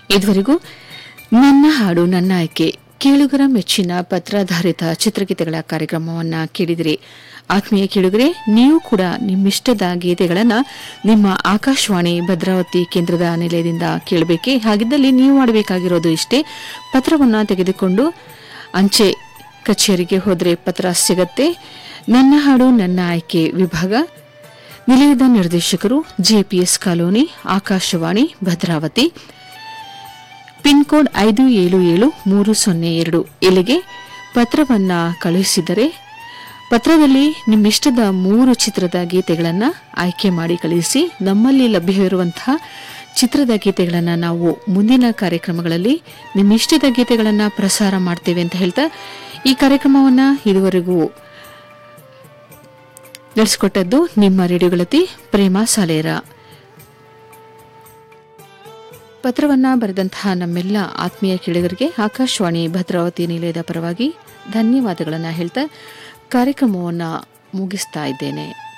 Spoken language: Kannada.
ಇದುವರೆಗೂ ನನ್ನ ಹಾಡು ನನ್ನ ಆಯ್ಕೆ ಕೇಳುಗರ ಮೆಚ್ಚಿನ ಪತ್ರಾಧಾರಿತ ಚಿತ್ರಗೀತೆಗಳ ಕಾರ್ಯಕ್ರಮವನ್ನ ಕೇಳಿದಿರಿ ಆತ್ಮೀಯ ಕೇಳುಗರೆ ನೀವು ಕೂಡ ನಿಮ್ಮಿಷ್ಟದ ಗೀತೆಗಳನ್ನು ನಿಮ್ಮ ಆಕಾಶವಾಣಿ ಭದ್ರಾವತಿ ಕೇಂದ್ರದ ನಿಲಯದಿಂದ ಕೇಳಬೇಕೆ ಹಾಗಿದ್ದಲ್ಲಿ ನೀವು ಮಾಡಬೇಕಾಗಿರೋದು ಇಷ್ಟೇ ಪತ್ರವನ್ನು ತೆಗೆದುಕೊಂಡು ಅಂಚೆ ಕಚೇರಿಗೆ ಹೋದರೆ ಪತ್ರ ಸಿಗತ್ತೆ ನನ್ನ ಹಾಡು ನನ್ನ ಆಯ್ಕೆ ವಿಭಾಗ ನಿಲಯದ ನಿರ್ದೇಶಕರು JPS colony Akashvani Bhadravati pin code ಐದು ಏಳು ಏಳು ಮೂರು ಸೊನ್ನೆ ಎರಡು ಇಲ್ಲಿಗೆ ಪತ್ರವನ್ನ ಕಳುಹಿಸಿದರೆ ಪತ್ರದಲ್ಲಿ ನಿಮ್ಮಿಷ್ಟದ ಮೂರು ಚಿತ್ರದ ಗೀತೆಗಳನ್ನು ಆಯ್ಕೆ ಮಾಡಿ ಕಳುಹಿಸಿ ನಮ್ಮಲ್ಲಿ ಲಭ್ಯವಿರುವಂತಹ ಚಿತ್ರದ ಗೀತೆಗಳನ್ನು ನಾವು ಮುಂದಿನ ಕಾರ್ಯಕ್ರಮಗಳಲ್ಲಿ ನಿಮ್ಮಿಷ್ಟದ ಗೀತೆಗಳನ್ನು ಪ್ರಸಾರ ಮಾಡ್ತೇವೆ ಅಂತ ಹೇಳ್ತಾ ಈ ಕಾರ್ಯಕ್ರಮವನ್ನು ಇದುವರೆಗೂ ನಡೆಸಿಕೊಟ್ಟದ್ದು ನಿಮ್ಮ ರೇಡಿಯೋಗಳತಿ ಪ್ರೇಮ ಸಾಲೇರ ಪತ್ರವನ್ನ ಬರೆದಂತಹ ನಮ್ಮೆಲ್ಲ ಆತ್ಮೀಯ ಕೇಳಿಗರಿಗೆ ಆಕಾಶವಾಣಿ ಭದ್ರಾವತಿ ನಿಲಯದ ಪರವಾಗಿ ಧನ್ಯವಾದಗಳನ್ನು ಹೇಳ್ತಾ ಕಾರ್ಯಕ್ರಮವನ್ನು ಮುಗಿಸ್ತಾ ಇದ್ದೇನೆ